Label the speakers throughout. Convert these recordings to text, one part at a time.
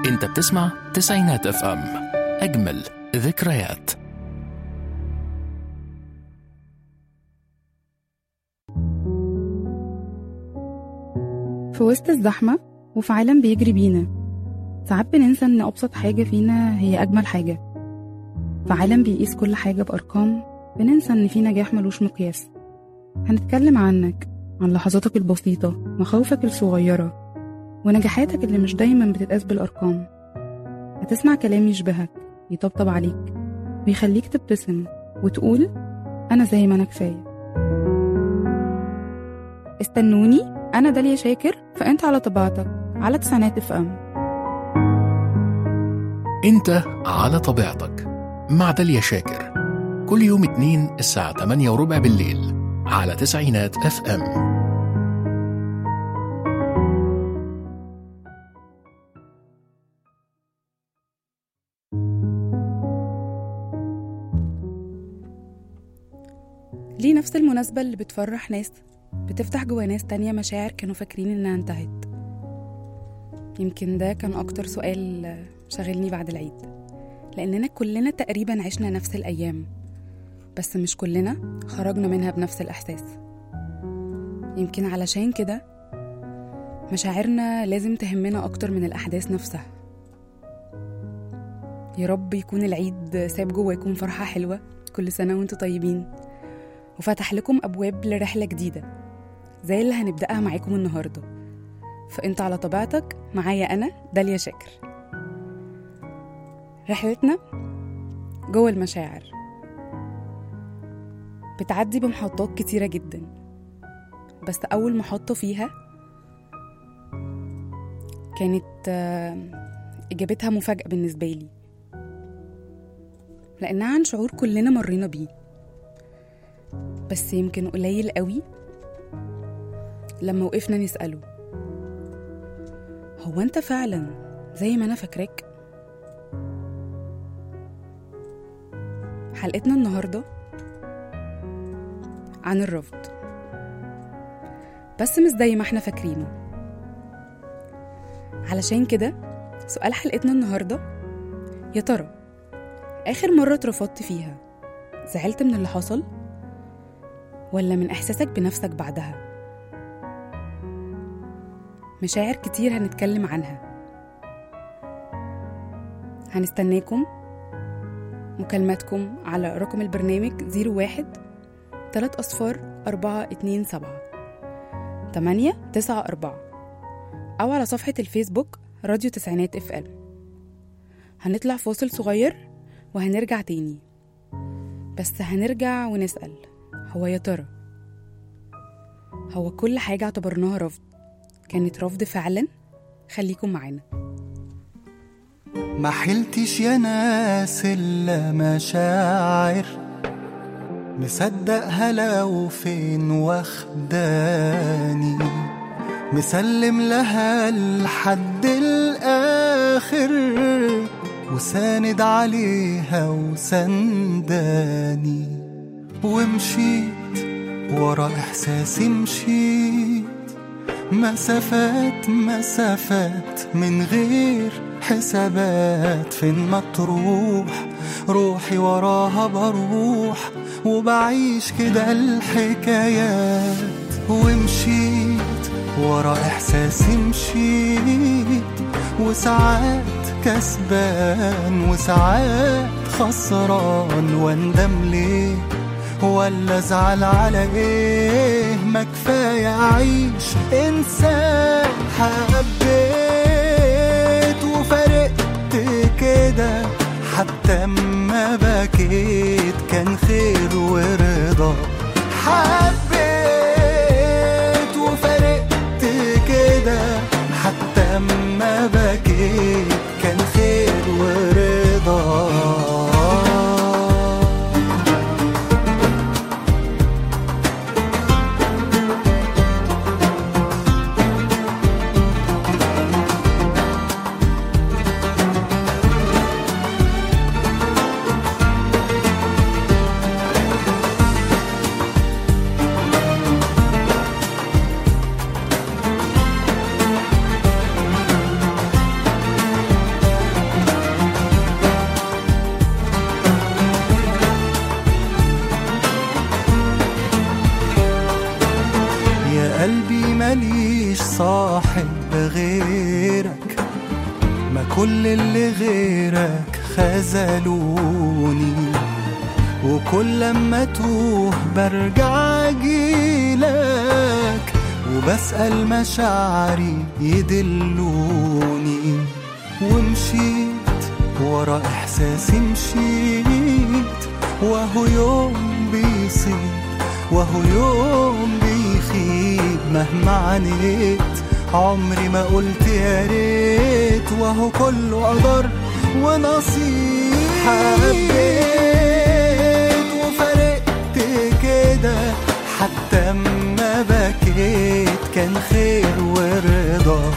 Speaker 1: انت بتسمع تسعينات اف ام اجمل ذكريات
Speaker 2: في وسط الزحمة وفي عالم بيجري بينا ساعات بننسى إن أبسط حاجة فينا هي أجمل حاجة في عالم بيقيس كل حاجة بأرقام بننسى إن في نجاح ملوش مقياس هنتكلم عنك عن لحظاتك البسيطة مخاوفك الصغيرة ونجاحاتك اللي مش دايما بتتقاس بالأرقام هتسمع كلام يشبهك يطبطب عليك ويخليك تبتسم وتقول أنا زي ما أنا كفاية استنوني أنا داليا شاكر فأنت على طبيعتك على تسعينات اف ام
Speaker 1: انت على طبيعتك مع داليا شاكر كل يوم اتنين الساعة 8 وربع بالليل على تسعينات اف ام
Speaker 2: ليه نفس المناسبة اللي بتفرح ناس بتفتح جوا ناس تانية مشاعر كانوا فاكرين إنها انتهت يمكن ده كان أكتر سؤال شاغلني بعد العيد لأننا كلنا تقريبا عشنا نفس الأيام بس مش كلنا خرجنا منها بنفس الإحساس يمكن علشان كده مشاعرنا لازم تهمنا أكتر من الأحداث نفسها يا رب يكون العيد ساب جواكم فرحة حلوة كل سنة وانتوا طيبين وفتح لكم أبواب لرحلة جديدة زي اللي هنبدأها معاكم النهاردة فأنت على طبيعتك معايا أنا داليا شاكر رحلتنا جوه المشاعر بتعدي بمحطات كتيرة جدا بس أول محطة فيها كانت آه، إجابتها مفاجأة بالنسبة لي لأنها عن شعور كلنا مرينا بيه بس يمكن قليل قوي لما وقفنا نسأله هو أنت فعلا زي ما أنا فاكراك؟ حلقتنا النهاردة عن الرفض بس مش زي ما احنا فاكرينه علشان كده سؤال حلقتنا النهاردة يا ترى آخر مرة اترفضت فيها زعلت من اللي حصل ولا من إحساسك بنفسك بعدها مشاعر كتير هنتكلم عنها هنستناكم مكالماتكم على رقم البرنامج 01 3 أصفار 427 8 9 4 أو على صفحة الفيسبوك راديو تسعينات اف ام هنطلع فاصل صغير وهنرجع تاني بس هنرجع ونسأل هو يا ترى هو كل حاجة اعتبرناها رفض كانت رفض فعلا خليكم معانا
Speaker 3: ما حلتش يا ناس الا مشاعر مصدقها لو فين واخداني مسلم لها لحد الاخر وساند عليها وسنداني ومشيت ورا احساسي مشيت مسافات مسافات من غير حسابات فين ما تروح روحي وراها بروح وبعيش كده الحكايات ومشيت ورا احساسي مشيت وساعات كسبان وساعات خسران واندم ليه ولا ازعل على ايه ما كفايه اعيش انسان حبيت وفرقت كده حتى ما بكيت كان خير ورضا حبيت وفرقت كده حتى ما بكيت كان خير ورضا قلبي ماليش صاحب غيرك ما كل اللي غيرك خذلوني وكل لما توه برجع اجيلك وبسأل مشاعري يدلوني ومشيت ورا احساسي مشيت وهو يوم بيصيب وهو يوم بيخيب مهما عانيت عمري ما قلت يا ريت وهو كله قدر ونصيب حبيت وفرقت كده حتى اما بكيت كان خير ورضا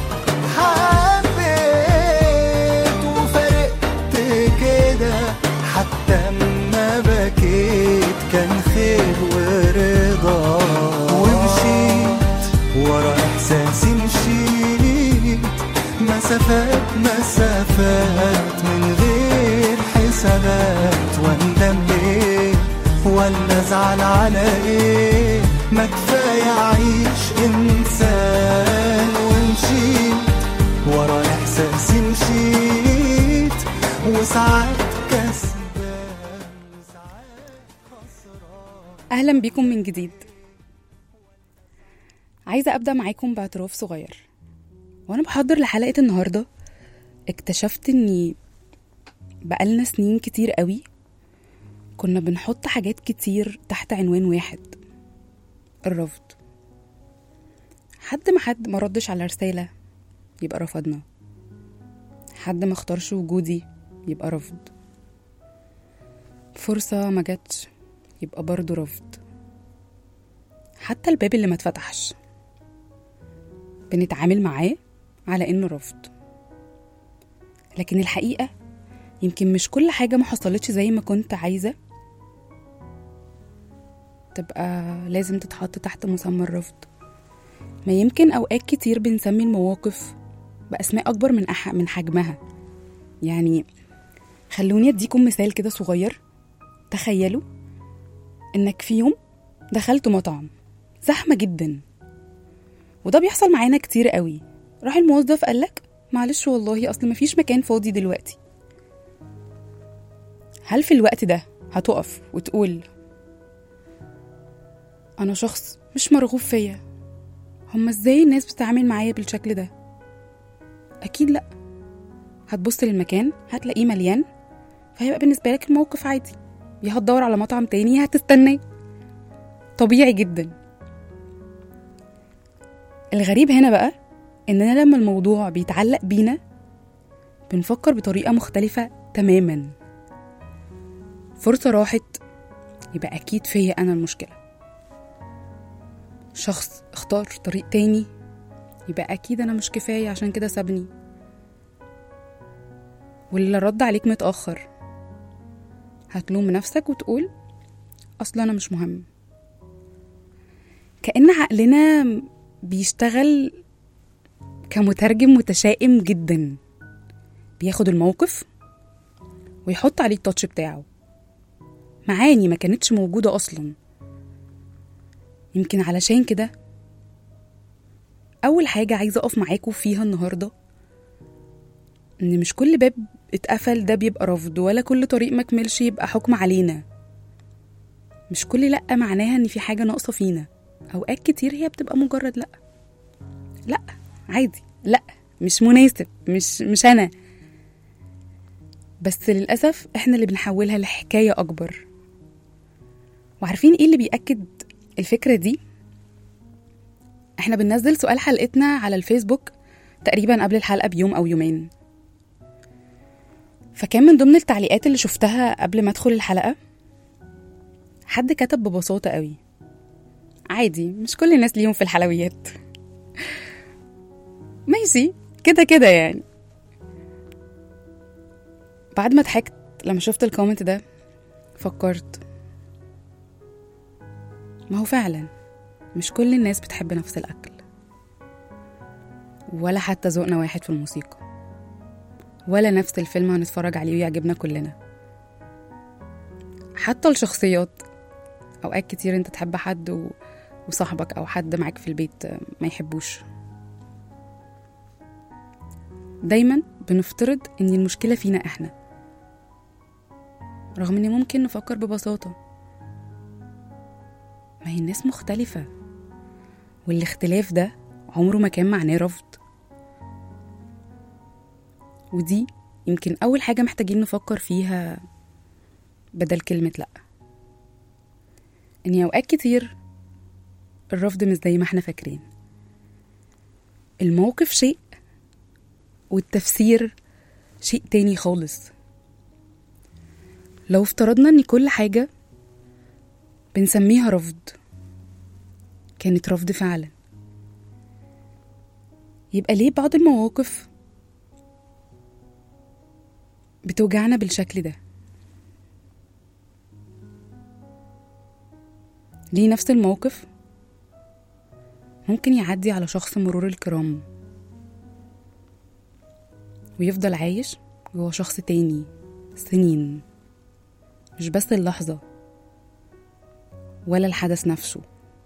Speaker 3: حبيت وفرقت كده حتى اما بكيت كان خير ورضا ومشيت ورا احساسي مشيت مسافات مسافات من غير حسابات واندم ليه ولا ازعل على ايه ما كفايه اعيش انسان ومشيت ورا احساسي مشيت وساعات كسبان وساعات خسران
Speaker 2: أهلا بيكم من جديد عايزة أبدأ معاكم باعتراف صغير وأنا بحضر لحلقة النهاردة اكتشفت إني بقالنا سنين كتير قوي كنا بنحط حاجات كتير تحت عنوان واحد الرفض حد ما حد ما ردش على رسالة يبقى رفضنا حد ما اختارش وجودي يبقى رفض فرصة ما جاتش يبقى برضه رفض حتى الباب اللي ما اتفتحش بنتعامل معاه على انه رفض لكن الحقيقة يمكن مش كل حاجة ما حصلتش زي ما كنت عايزة تبقى لازم تتحط تحت مسمى الرفض ما يمكن أوقات كتير بنسمي المواقف بأسماء أكبر من أح من حجمها يعني خلوني أديكم مثال كده صغير تخيلوا إنك في يوم دخلت مطعم زحمة جدا وده بيحصل معانا كتير قوي راح الموظف قالك معلش والله أصل مفيش مكان فاضي دلوقتي هل في الوقت ده هتقف وتقول أنا شخص مش مرغوب فيا هما ازاي الناس بتتعامل معايا بالشكل ده أكيد لأ هتبص للمكان هتلاقيه مليان فهيبقى بالنسبة لك الموقف عادي يا هتدور على مطعم تاني يا هتستناه طبيعي جدا الغريب هنا بقى إننا لما الموضوع بيتعلق بينا بنفكر بطريقة مختلفة تماما فرصة راحت يبقى أكيد فيا أنا المشكلة شخص اختار طريق تاني يبقى أكيد أنا مش كفاية عشان كده سابني واللي رد عليك متأخر هتلوم نفسك وتقول أصل أنا مش مهم كأن عقلنا بيشتغل كمترجم متشائم جدا بياخد الموقف ويحط عليه التاتش بتاعه معاني ما كانتش موجودة أصلا يمكن علشان كده أول حاجة عايزة أقف معاكم فيها النهاردة إن مش كل باب اتقفل ده بيبقى رفض ولا كل طريق مكملش يبقى حكم علينا مش كل لأ معناها إن في حاجة ناقصة فينا أوقات كتير هي بتبقى مجرد لأ لأ عادي لأ مش مناسب مش مش أنا بس للأسف إحنا اللي بنحولها لحكاية أكبر وعارفين إيه اللي بيأكد الفكرة دي؟ إحنا بننزل سؤال حلقتنا على الفيسبوك تقريبا قبل الحلقة بيوم أو يومين فكان من ضمن التعليقات اللي شفتها قبل ما أدخل الحلقة حد كتب ببساطة قوي عادي مش كل الناس ليهم في الحلويات ماشي كده كده يعني بعد ما ضحكت لما شفت الكومنت ده فكرت ما هو فعلا مش كل الناس بتحب نفس الأكل ولا حتى ذوقنا واحد في الموسيقى ولا نفس الفيلم هنتفرج عليه ويعجبنا كلنا حتى الشخصيات أوقات كتير انت تحب حد و... وصاحبك او حد معاك في البيت ما يحبوش دايما بنفترض ان المشكله فينا احنا رغم ان ممكن نفكر ببساطه ما هي الناس مختلفه والاختلاف ده عمره ما كان معناه رفض ودي يمكن اول حاجه محتاجين نفكر فيها بدل كلمه لا ان اوقات كتير الرفض مش زي ما احنا فاكرين الموقف شيء والتفسير شيء تاني خالص لو افترضنا ان كل حاجة بنسميها رفض كانت رفض فعلا يبقى ليه بعض المواقف بتوجعنا بالشكل ده ليه نفس الموقف ممكن يعدي على شخص مرور الكرام ويفضل عايش جوه شخص تاني سنين مش بس اللحظة ولا الحدث نفسه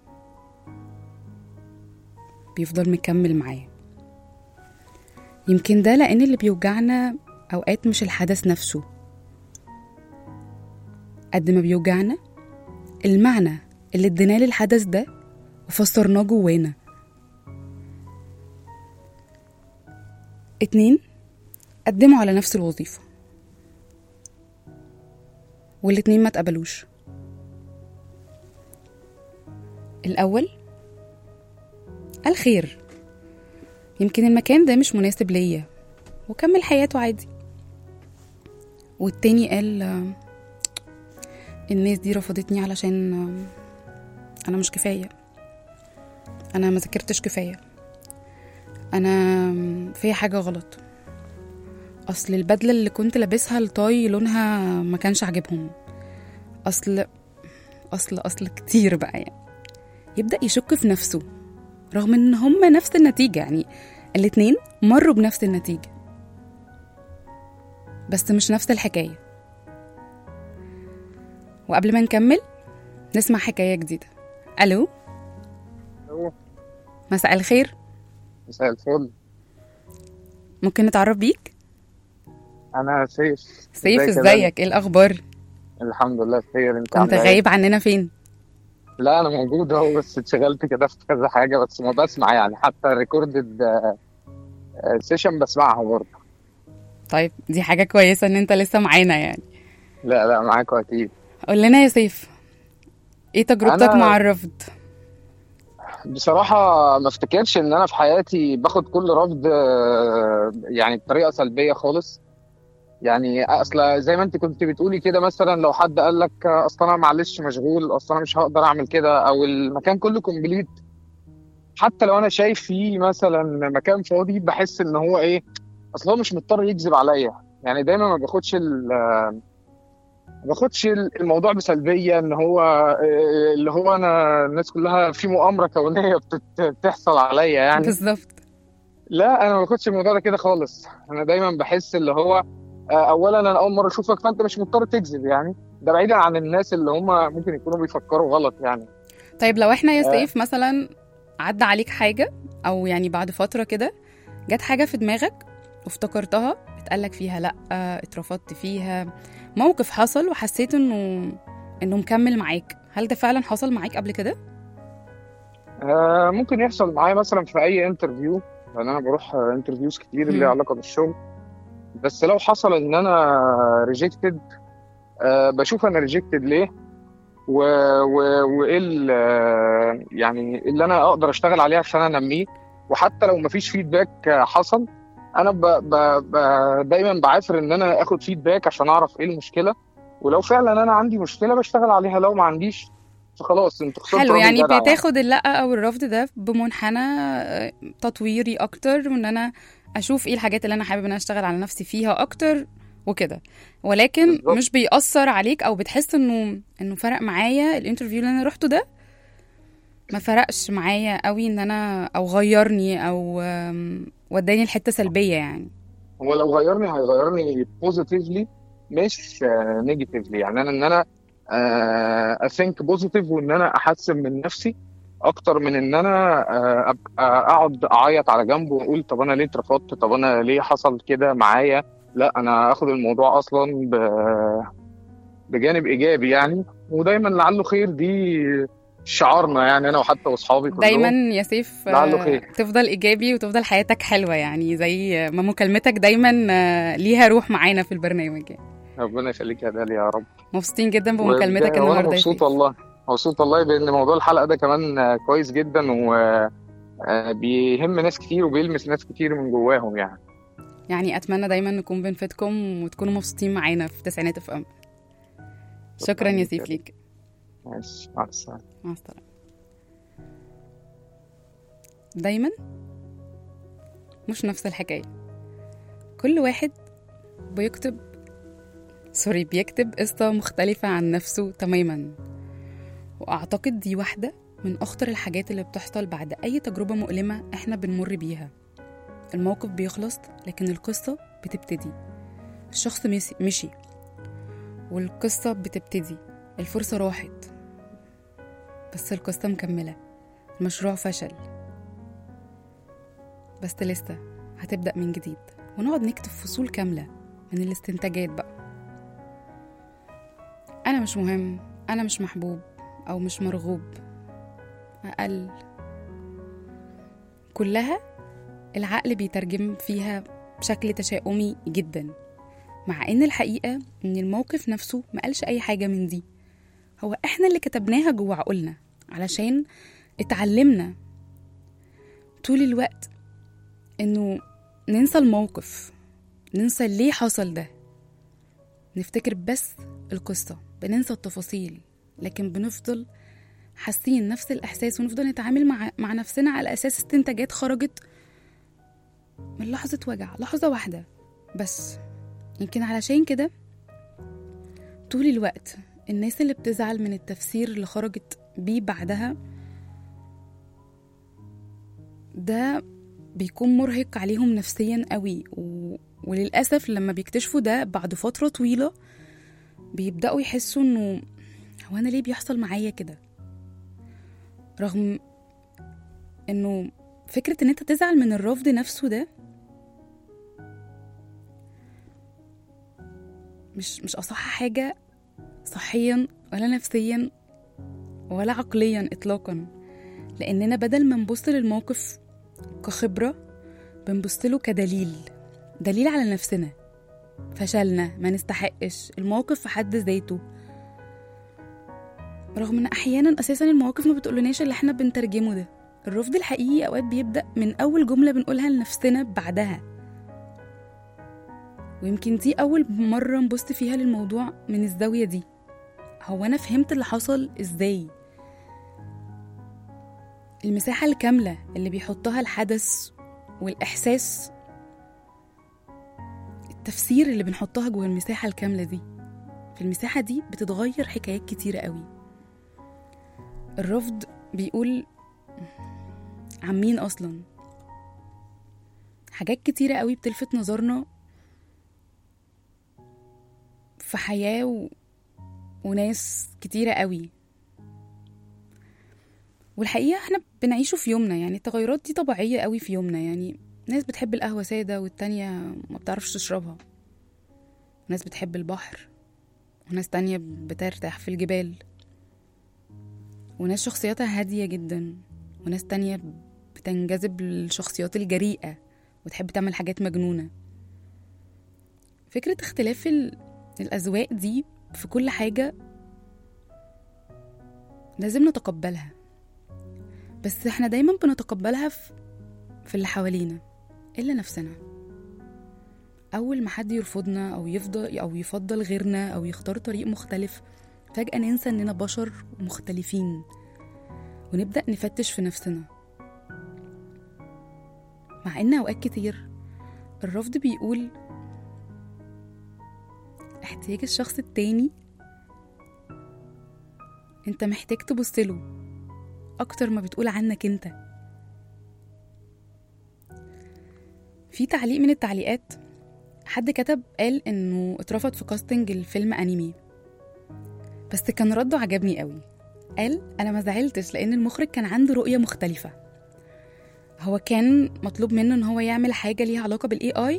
Speaker 2: بيفضل مكمل معاه يمكن ده لأن اللي بيوجعنا أوقات مش الحدث نفسه قد ما بيوجعنا المعنى اللي اديناه للحدث ده وفسرناه جوانا اتنين قدموا على نفس الوظيفة والاتنين ما اتقبلوش الأول قال خير يمكن المكان ده مش مناسب ليا وكمل حياته عادي والتاني قال آه، الناس دي رفضتني علشان آه، أنا مش كفاية أنا ما ذاكرتش كفاية أنا فيا حاجة غلط أصل البدلة اللي كنت لابسها الطاي لونها ما كانش عاجبهم أصل أصل أصل كتير بقى يعني يبدأ يشك في نفسه رغم إن هما نفس النتيجة يعني الاتنين مروا بنفس النتيجة بس مش نفس الحكاية وقبل ما نكمل نسمع حكاية جديدة ألو
Speaker 4: ألو.
Speaker 2: مساء الخير
Speaker 4: مساء الفل
Speaker 2: ممكن نتعرف بيك
Speaker 4: انا سيف
Speaker 2: سيف
Speaker 4: ازيك يا دنيا؟
Speaker 2: ازيك ايه الأخبار
Speaker 4: الحمد لله بخير انت
Speaker 2: كنت
Speaker 4: عامله ايه
Speaker 2: غايب عننا فين
Speaker 4: لا انا موجود اهو بس اتشغلت كده في كذا حاجه بس ما بسمع يعني حتى ريكوردد سيشن بسمعها برضه
Speaker 2: طيب دي حاجة كويسة إن أنت لسه معانا يعني
Speaker 4: لا لا معاكوا اكيد
Speaker 2: قول لنا يا سيف ايه تجربتك
Speaker 4: أنا-
Speaker 2: مع الرفض
Speaker 4: بصراحه ما افتكرش ان انا في حياتي باخد كل رفض آه، يعني بطريقه سلبيه خالص يعني اصل زي ما انت كنت بتقولي كده مثلا لو حد قال لك آه، اصل انا معلش مشغول اصل انا مش هقدر اعمل كده او المكان كله كومبليت حتى لو انا شايف فيه مثلا مكان فاضي بحس ان هو ايه اصل هو مش مضطر يكذب عليا يعني دايما ما باخدش ال ما باخدش الموضوع بسلبيه ان هو آه، اللي هو انا الناس كلها في مؤامره كونيه بتت- بتحصل عليا يعني
Speaker 2: بالظبط
Speaker 4: لا انا ما باخدش الموضوع ده كده خالص انا دايما بحس اللي هو آه، اولا انا اول مره اشوفك فانت مش مضطر تكذب يعني ده بعيدا عن الناس اللي هم ممكن يكونوا بيفكروا غلط يعني
Speaker 2: طيب لو احنا يا
Speaker 4: آه.
Speaker 2: سيف مثلا عدى عليك حاجة او يعني بعد فترة كده جت حاجة في دماغك وافتكرتها اتقالك فيها لا اترفضت فيها موقف حصل وحسيت انه انه مكمل معاك هل ده فعلا حصل معاك قبل كده
Speaker 4: آه، ممكن يحصل معايا مثلا في اي انترفيو لان انا بروح انترفيوز كتير اللي ليها
Speaker 2: مم.
Speaker 4: علاقه بالشغل بس لو حصل ان انا ريجكتد بشوف انا ريجكتد ليه و... و... وايه ال- آه، يعني اللي انا اقدر اشتغل عليه عشان انميه وحتى لو مفيش فيدباك حصل انا ب... ب... ب... دايما بعافر ان انا اخد فيدباك عشان اعرف ايه المشكله ولو فعلا انا عندي مشكله بشتغل عليها لو ما عنديش فخلاص انت خسرت
Speaker 2: حلو
Speaker 4: راجل
Speaker 2: يعني
Speaker 4: جدع
Speaker 2: بتاخد اللأ او الرفض ده بمنحنى آه، تطويري اكتر وان انا اشوف ايه الحاجات اللي انا حابب ان انا اشتغل على نفسي فيها اكتر وكده ولكن
Speaker 4: بالظبط.
Speaker 2: مش بيأثر عليك او بتحس انه انه فرق معايا الانترفيو اللي انا رحته ده ما فرقش معايا قوي ان انا او غيرني او آم، وداني لحته سلبيه يعني
Speaker 4: هو لو غيرني هيغيرني بوزيتيفلي مش نيجاتيفلي يعني انا ان انا اثينك بوزيتيف وان انا احسن من نفسي اكتر من ان انا آه، ابقى اقعد اعيط على جنب واقول طب انا ليه اترفضت طب انا ليه حصل كده معايا لا انا اخد الموضوع اصلا ب- بجانب ايجابي يعني ودايما لعله خير دي شعارنا يعني انا وحتى واصحابي كلهم
Speaker 2: دايما يا سيف
Speaker 4: لعله
Speaker 2: آه،
Speaker 4: خير.
Speaker 2: تفضل ايجابي وتفضل حياتك حلوه يعني زي ما مكالمتك دايما آه، ليها روح معانا في البرنامج يعني.
Speaker 4: ربنا يخليك يا داليا يا رب
Speaker 2: مبسوطين جدا بمكالمتك
Speaker 4: وبجد- وانا
Speaker 2: النهارده يا
Speaker 4: مبسوط
Speaker 2: سيف.
Speaker 4: والله مبسوط والله بان موضوع الحلقه ده كمان آه، كويس جدا و آه، بيهم ناس كتير وبيلمس ناس كتير من جواهم يعني
Speaker 2: يعني اتمنى دايما نكون بنفيدكم وتكونوا مبسوطين معانا في تسعينات اف ام شكرا يا سيف ليك
Speaker 4: ماشي مع السلامه
Speaker 2: مع السلامه دايما مش نفس الحكايه كل واحد بيكتب سوري بيكتب قصة مختلفة عن نفسه تماما وأعتقد دي واحدة من أخطر الحاجات اللي بتحصل بعد أي تجربة مؤلمة إحنا بنمر بيها الموقف بيخلص لكن القصة بتبتدي الشخص مشي, مشي والقصة بتبتدي الفرصة راحت بس القصة مكملة المشروع فشل بس لسه هتبدأ من جديد ونقعد نكتب فصول كاملة من الاستنتاجات بقى أنا مش مهم أنا مش محبوب أو مش مرغوب أقل كلها العقل بيترجم فيها بشكل تشاؤمي جدا مع ان الحقيقة ان الموقف نفسه ما قالش اي حاجة من دي هو احنا اللي كتبناها جوه عقولنا علشان اتعلمنا طول الوقت انه ننسى الموقف ننسى ليه حصل ده نفتكر بس القصة بننسى التفاصيل لكن بنفضل حاسين نفس الإحساس ونفضل نتعامل مع, مع نفسنا على أساس استنتاجات خرجت من لحظة وجع لحظة واحدة بس يمكن علشان كده طول الوقت الناس اللي بتزعل من التفسير اللي خرجت بيه بعدها ده بيكون مرهق عليهم نفسيا قوي و... وللأسف لما بيكتشفوا ده بعد فترة طويلة بيبدأوا يحسوا انه هو انا ليه بيحصل معايا كده رغم انه فكرة ان انت تزعل من الرفض نفسه ده مش مش اصح حاجة صحيا ولا نفسيا ولا عقليا اطلاقا لاننا بدل ما نبص للموقف كخبرة بنبص له كدليل دليل على نفسنا فشلنا ما نستحقش الموقف في حد ذاته رغم ان احيانا اساسا المواقف ما بتقولناش اللي احنا بنترجمه ده الرفض الحقيقي اوقات بيبدا من اول جمله بنقولها لنفسنا بعدها ويمكن دي اول مره نبص فيها للموضوع من الزاويه دي هو انا فهمت اللي حصل ازاي المساحه الكامله اللي بيحطها الحدث والاحساس التفسير اللي بنحطها جوه المساحه الكامله دي في المساحه دي بتتغير حكايات كتيره قوي الرفض بيقول عن مين اصلا حاجات كتيرة قوي بتلفت نظرنا في حياة و... وناس كتيرة قوي والحقيقة احنا بنعيشه في يومنا يعني التغيرات دي طبيعية قوي في يومنا يعني ناس بتحب القهوة سادة والتانية ما بتعرفش تشربها ناس بتحب البحر وناس تانية بترتاح في الجبال وناس شخصياتها هادية جدا وناس تانية بتنجذب للشخصيات الجريئة وتحب تعمل حاجات مجنونة فكرة اختلاف ال... الأذواق دي في كل حاجة لازم نتقبلها بس احنا دايما بنتقبلها في, في اللي حوالينا إلا نفسنا أول ما حد يرفضنا أو يفضل أو يفضل غيرنا أو يختار طريق مختلف فجأة ننسى إننا بشر مختلفين ونبدأ نفتش في نفسنا مع إن أوقات كتير الرفض بيقول احتياج الشخص التاني انت محتاج تبصله أكتر ما بتقول عنك انت في تعليق من التعليقات حد كتب قال انه اترفض في كاستنج الفيلم انمي بس كان رده عجبني قوي قال انا ما زعلتش لان المخرج كان عنده رؤيه مختلفه هو كان مطلوب منه ان هو يعمل حاجه ليها علاقه بالاي اي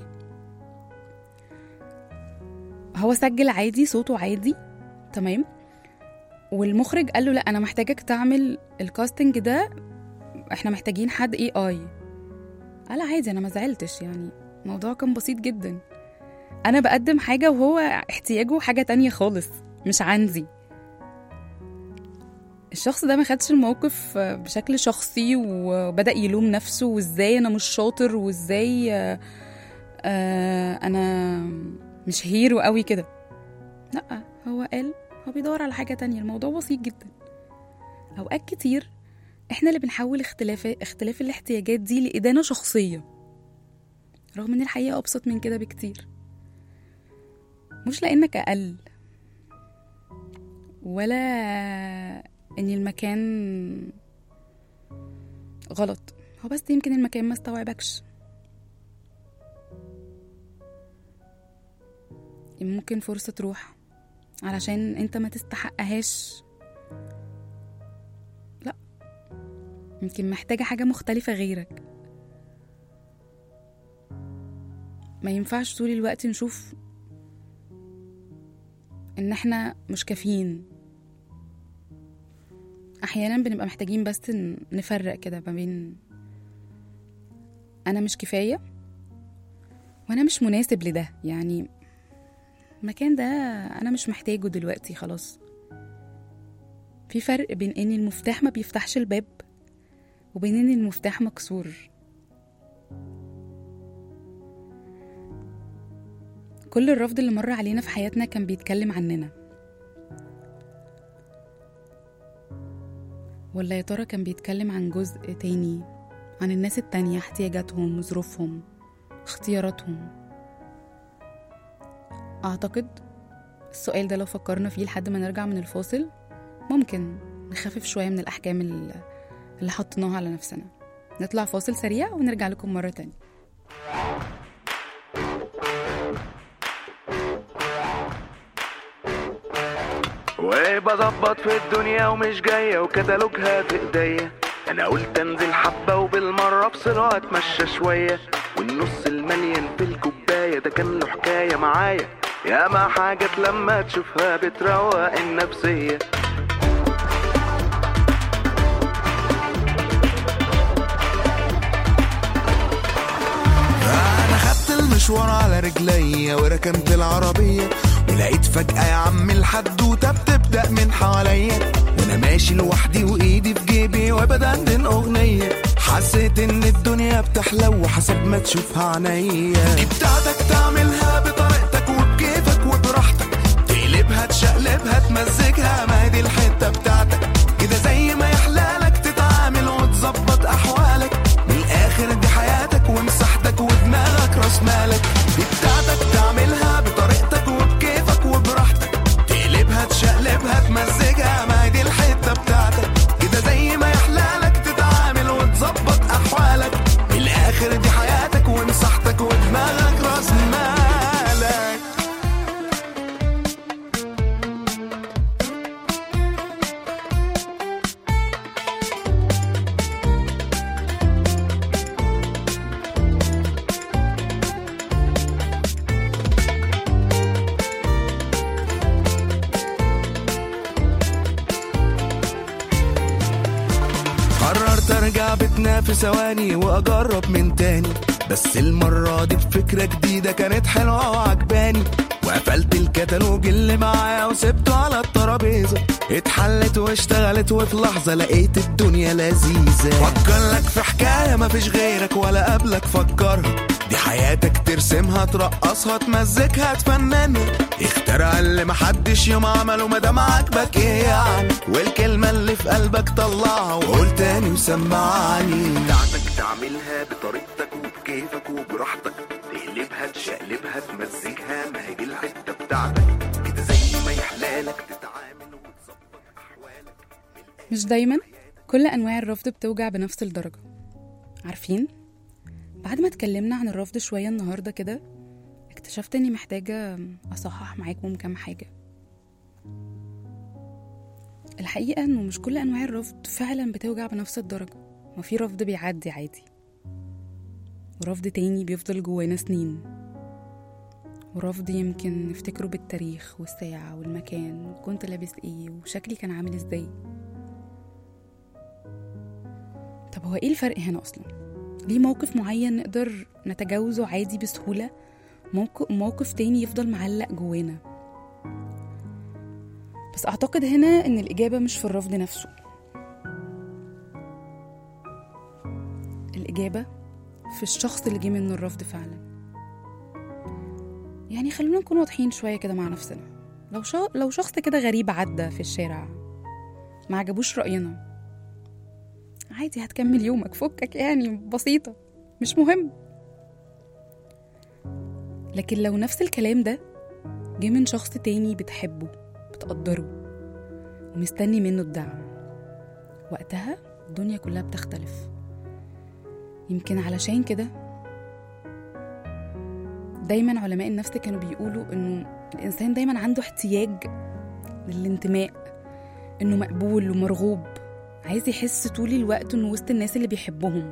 Speaker 2: هو سجل عادي صوته عادي تمام والمخرج قال له لا انا محتاجك تعمل الكاستنج ده احنا محتاجين حد اي اي قال عادي انا ما زعلتش يعني الموضوع كان بسيط جدا انا بقدم حاجه وهو احتياجه حاجه تانية خالص مش عندي الشخص ده ما خدش الموقف بشكل شخصي وبدأ يلوم نفسه وازاي انا مش شاطر وازاي آه، آه، انا مش هيرو قوي كده لا هو قال هو بيدور على حاجة تانية الموضوع بسيط جدا أوقات كتير احنا اللي بنحول اختلاف اختلاف الاحتياجات دي لإدانة شخصية رغم ان الحقيقة أبسط من كده بكتير مش لأنك أقل ولا ان المكان غلط هو بس يمكن المكان ما استوعبكش ممكن فرصة تروح علشان انت ما تستحقهاش لا يمكن محتاجة حاجة مختلفة غيرك ما ينفعش طول الوقت نشوف ان احنا مش كافيين احيانا بنبقى محتاجين بس ن- نفرق كده ما بين انا مش كفايه وانا مش مناسب لده يعني المكان ده انا مش محتاجه دلوقتي خلاص في فرق بين ان المفتاح ما بيفتحش الباب وبين ان المفتاح مكسور كل الرفض اللي مر علينا في حياتنا كان بيتكلم عننا ولا يا ترى كان بيتكلم عن جزء تاني عن الناس التانية احتياجاتهم وظروفهم اختياراتهم أعتقد السؤال ده لو فكرنا فيه لحد ما نرجع من الفاصل ممكن نخفف شوية من الأحكام ال- اللي حطيناها على نفسنا نطلع فاصل سريع ونرجع لكم مرة تانية
Speaker 5: وبظبط في الدنيا ومش جاية وكتالوجها في ايديا انا قلت انزل حبة وبالمرة افصل واتمشى شوية والنص المليان في الكوباية ده كان له حكاية معايا ياما حاجات لما تشوفها بتروق النفسية
Speaker 3: انا خدت المشوار على رجليا وركنت العربية ولقيت فجأة يا عم الحدوتة بتبدأ من حواليا وانا ماشي لوحدي وايدي في جيبي وبدندن اغنية حسيت ان الدنيا بتحلو وحسب ما تشوفها عينيا دي بتاعتك تعملها بطريقتك وبكيفك وبراحتك تقلبها تشقلبها تمزجها ما هي دي الحتة بتاعتك كده زي ما يحلالك تتعامل وتظبط احوالك من الاخر دي حياتك ومساحتك ودماغك راس مالك دي بتاعتك تعملها بطريقتك وبكيفك وبراحتك تقلبها تشقلبها تمزجها ما هي دي الحته بتاعتك كده زي ما يحلالك تتعامل وتظبط احوالك من الاخر دي حياتك ومساحتك ودماغك راس مالك قررت ارجع بيتنا في ثواني واجرب من تاني بس المرة دي بفكرة جديدة كانت حلوة وعجباني وقفلت الكتالوج اللي معايا وسبته على الترابيزة اتحلت واشتغلت وفي لحظة لقيت الدنيا لذيذة فكر لك في حكاية مفيش غيرك ولا قبلك فكرها دي حياتك ترسمها ترقصها تمزجها تفننها اخترع اللي محدش يوم عمله مادام عاجبك ايه يعني والكلمة اللي في قلبك طلعها وقول تاني وسمعني
Speaker 5: بتاعتك تعملها بطريقتك وبكيفك وبراحتك تقلبها تشقلبها تمزجها ما هي دي الحته بتاعتك كده زي ما يحلالك تتعامل وتظبط احوالك
Speaker 2: مش دايما كل أنواع الرفض بتوجع بنفس الدرجة عارفين؟ بعد ما اتكلمنا عن الرفض شوية النهاردة كده اكتشفت اني محتاجة أصحح معاكم كام حاجة الحقيقة إنه مش كل أنواع الرفض فعلا بتوجع بنفس الدرجة ما في رفض بيعدي عادي ورفض تاني بيفضل جوانا سنين ورفض يمكن نفتكره بالتاريخ والساعة والمكان وكنت لابس ايه وشكلي كان عامل ازاي طب هو ايه الفرق هنا اصلا ليه موقف معين نقدر نتجاوزه عادي بسهولة موقف, موقف تاني يفضل معلق جوانا بس اعتقد هنا ان الاجابة مش في الرفض نفسه الاجابة في الشخص اللي جه منه الرفض فعلا يعني خلونا نكون واضحين شوية كده مع نفسنا لو شا... لو شخص كده غريب عدى في الشارع ما عجبوش رأينا عادي هتكمل يومك فكك يعني بسيطة مش مهم لكن لو نفس الكلام ده جه من شخص تاني بتحبه بتقدره ومستني منه الدعم وقتها الدنيا كلها بتختلف يمكن علشان كده دايما علماء النفس كانوا بيقولوا انه الانسان دايما عنده احتياج للانتماء انه مقبول ومرغوب عايز يحس طول الوقت انه وسط الناس اللي بيحبهم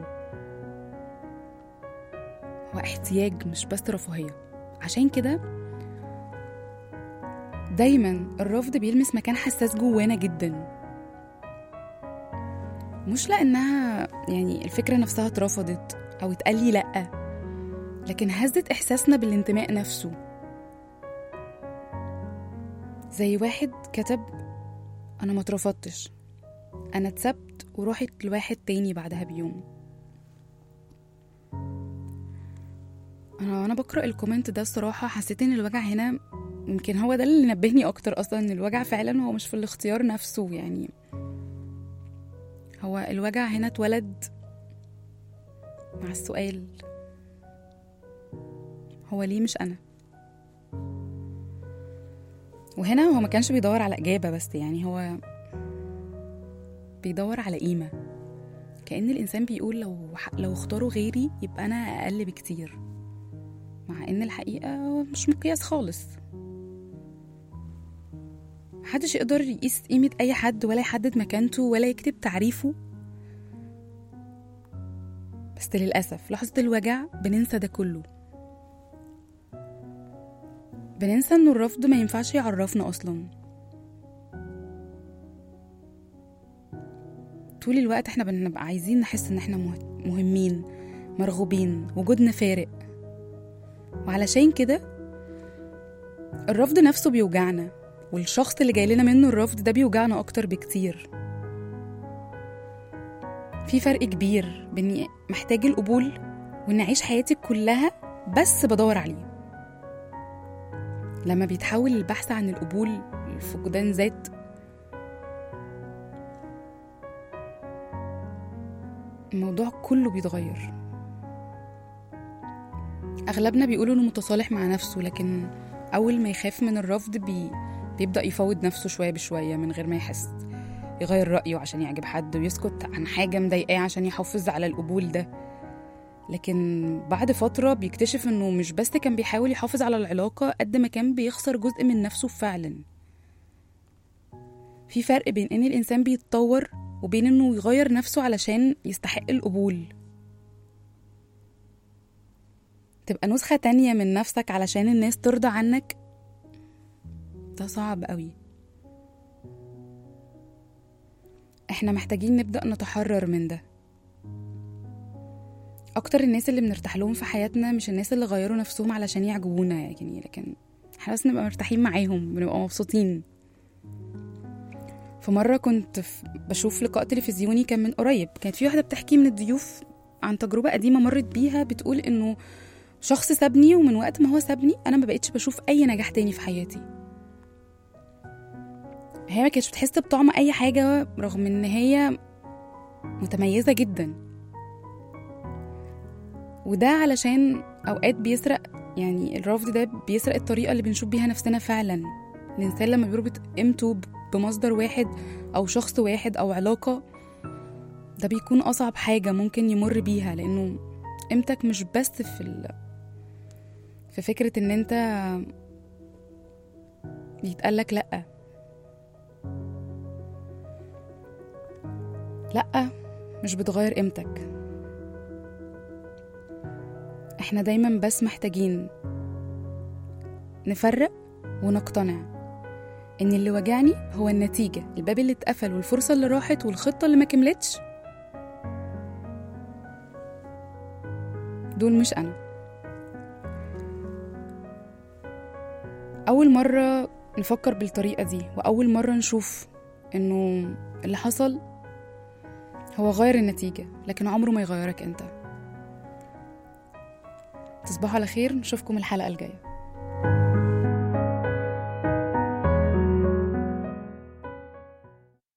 Speaker 2: هو احتياج مش بس رفاهية عشان كده دايما الرفض بيلمس مكان حساس جوانا جدا مش لانها يعني الفكرة نفسها اترفضت او اتقال لي لأ لكن هزت إحساسنا بالانتماء نفسه زي واحد كتب أنا ما اترفضتش أنا اتسبت ورحت لواحد تاني بعدها بيوم أنا وأنا بقرأ الكومنت ده الصراحة حسيت إن الوجع هنا يمكن هو ده اللي نبهني أكتر أصلا إن الوجع فعلا هو مش في الاختيار نفسه يعني هو الوجع هنا اتولد مع السؤال هو ليه مش أنا وهنا هو ما كانش بيدور على إجابة بس يعني هو بيدور على قيمة كأن الإنسان بيقول لو لو اختاروا غيري يبقى أنا أقل بكتير مع إن الحقيقة مش مقياس خالص محدش يقدر يقيس قيمة أي حد ولا يحدد مكانته ولا يكتب تعريفه بس للأسف لحظة الوجع بننسى ده كله بننسى إنه الرفض ما ينفعش يعرفنا أصلا طول الوقت احنا بنبقى عايزين نحس ان احنا مهمين مرغوبين وجودنا فارق وعلشان كده الرفض نفسه بيوجعنا والشخص اللي جاي لنا منه الرفض ده بيوجعنا اكتر بكتير في فرق كبير بين محتاج القبول وان اعيش حياتي كلها بس بدور عليه لما بيتحول البحث عن القبول لفقدان ذات الموضوع كله بيتغير أغلبنا بيقولوا إنه متصالح مع نفسه لكن أول ما يخاف من الرفض بي... بيبدأ يفوض نفسه شوية بشوية من غير ما يحس يغير رأيه عشان يعجب حد ويسكت عن حاجة مضايقاه عشان يحافظ على القبول ده لكن بعد فترة بيكتشف إنه مش بس كان بيحاول يحافظ على العلاقة قد ما كان بيخسر جزء من نفسه فعلا في فرق بين إن الإنسان بيتطور وبين إنه يغير نفسه علشان يستحق القبول تبقى نسخة تانية من نفسك علشان الناس ترضى عنك ده صعب قوي احنا محتاجين نبدأ نتحرر من ده اكتر الناس اللي بنرتاح لهم في حياتنا مش الناس اللي غيروا نفسهم علشان يعجبونا يعني لكن احنا بس نبقى مرتاحين معاهم بنبقى مبسوطين في مرة كنت بشوف لقاء تلفزيوني كان من قريب كانت في واحدة بتحكي من الضيوف عن تجربة قديمة مرت بيها بتقول إنه شخص سابني ومن وقت ما هو سابني أنا ما بقتش بشوف أي نجاح تاني في حياتي هي ما كانتش بتحس بطعم أي حاجة رغم إن هي متميزة جدا وده علشان أوقات بيسرق يعني الرفض ده بيسرق الطريقة اللي بنشوف بيها نفسنا فعلا الإنسان لما بيربط قيمته بمصدر واحد أو شخص واحد أو علاقة ده بيكون أصعب حاجة ممكن يمر بيها لأنه قيمتك مش بس في ال... في فكرة إن أنت يتقالك لأ لأ مش بتغير قيمتك احنا دايما بس محتاجين نفرق ونقتنع ان اللي وجعني هو النتيجة الباب اللي اتقفل والفرصة اللي راحت والخطة اللي ما كملتش دول مش انا اول مرة نفكر بالطريقة دي واول مرة نشوف انه اللي حصل هو غير النتيجة لكن عمره ما يغيرك انت تصبحوا على خير نشوفكم الحلقة الجاية